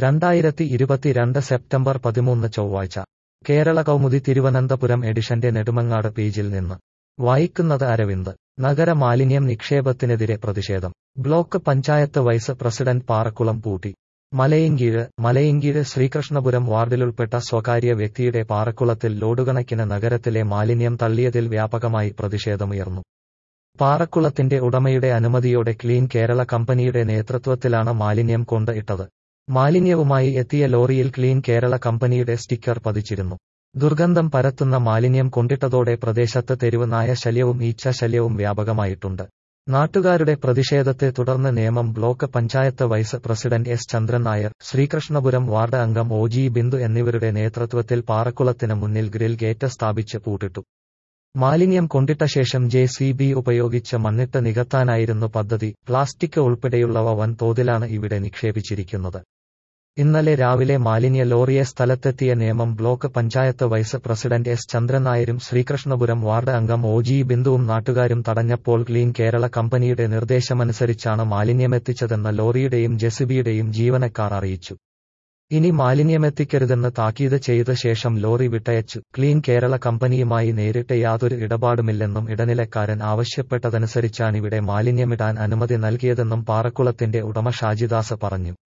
രണ്ടായിരത്തി ഇരുപത്തിരണ്ട് സെപ്റ്റംബർ പതിമൂന്ന് ചൊവ്വാഴ്ച കേരള കൗമുദി തിരുവനന്തപുരം എഡിഷന്റെ നെടുമങ്ങാട് പേജിൽ നിന്ന് വായിക്കുന്നത് അരവിന്ദ് നഗര മാലിന്യം നിക്ഷേപത്തിനെതിരെ പ്രതിഷേധം block panchayat vice president Parakkulam പൂട്ടി മലയങ്കീഴ് മലയങ്കീഴ് ശ്രീകൃഷ്ണപുരം വാർഡിലുൾപ്പെട്ട സ്വകാര്യ വ്യക്തിയുടെ പാറക്കുളത്തിൽ ലോഡുകണക്കിന് നഗരത്തിലെ മാലിന്യം തള്ളിയതിൽ വ്യാപകമായി പ്രതിഷേധമുയർന്നു പാറക്കുളത്തിന്റെ ഉടമയുടെ അനുമതിയോടെ ക്ലീൻ കേരള കമ്പനിയുടെ നേതൃത്വത്തിലാണ് മാലിന്യം കൊണ്ട് ഇട്ടത് മാലിന്യവുമായി എത്തിയ ലോറിയിൽ ക്ലീൻ കേരള കമ്പനിയുടെ സ്റ്റിക്കർ പതിച്ചിരുന്നു ദുർഗന്ധം പരത്തുന്ന മാലിന്യം കൊണ്ടിട്ടതോടെ പ്രദേശത്ത് തെരുവ് നായ ശല്യവും ഈച്ച ശല്യവും വ്യാപകമായിട്ടുണ്ട് നാട്ടുകാരുടെ പ്രതിഷേധത്തെ തുടർന്ന് Nemom block panchayat vice president S Chandran Nair Sreekrishnapuram ward അംഗം ഒ ജി ബിന്ദു എന്നിവരുടെ നേതൃത്വത്തിൽ പാറക്കുളത്തിന് മുന്നിൽ ഗ്രിൽ ഗേറ്റ് സ്ഥാപിച്ച് പൂട്ടിട്ടു മാലിന്യം കൊണ്ടിട്ട ശേഷം ജെ സി ബി ഉപയോഗിച്ച് മണ്ണിട്ട് നികത്താനായിരുന്നു പദ്ധതി പ്ലാസ്റ്റിക് ഉൾപ്പെടെയുള്ളവ വൻതോതിലാണ് ഇവിടെ നിക്ഷേപിച്ചിരിക്കുന്നത് ഇന്നലെ രാവിലെ മാലിന്യ ലോറിയെ സ്ഥലത്തെത്തിയ Nemom block panchayat vice president S Chandran നായരും ശ്രീകൃഷ്ണപുരം വാർഡ് അംഗം ഒ ജി ബിന്ദുവും നാട്ടുകാരും തടഞ്ഞപ്പോൾ ക്ലീൻ കേരള കമ്പനിയുടെ നിർദ്ദേശമനുസരിച്ചാണ് മാലിന്യമെത്തിച്ചതെന്ന് ലോറിയുടെയും ജെസിബിയുടെയും ജീവനക്കാർ അറിയിച്ചു ഇനി മാലിന്യമെത്തിക്കരുതെന്ന് താക്കീത് ചെയ്ത ശേഷം ലോറി വിട്ടയച്ചു ക്ലീൻ കേരള കമ്പനിയുമായി നേരിട്ട് യാതൊരു ഇടപാടുമില്ലെന്നും ഇടനിലക്കാരൻ ആവശ്യപ്പെട്ടതനുസരിച്ചാണിവിടെ മാലിന്യമിടാൻ അനുമതി നൽകിയതെന്നും പാറക്കുളത്തിന്റെ ഉടമ ഷാജിദാസ് പറഞ്ഞു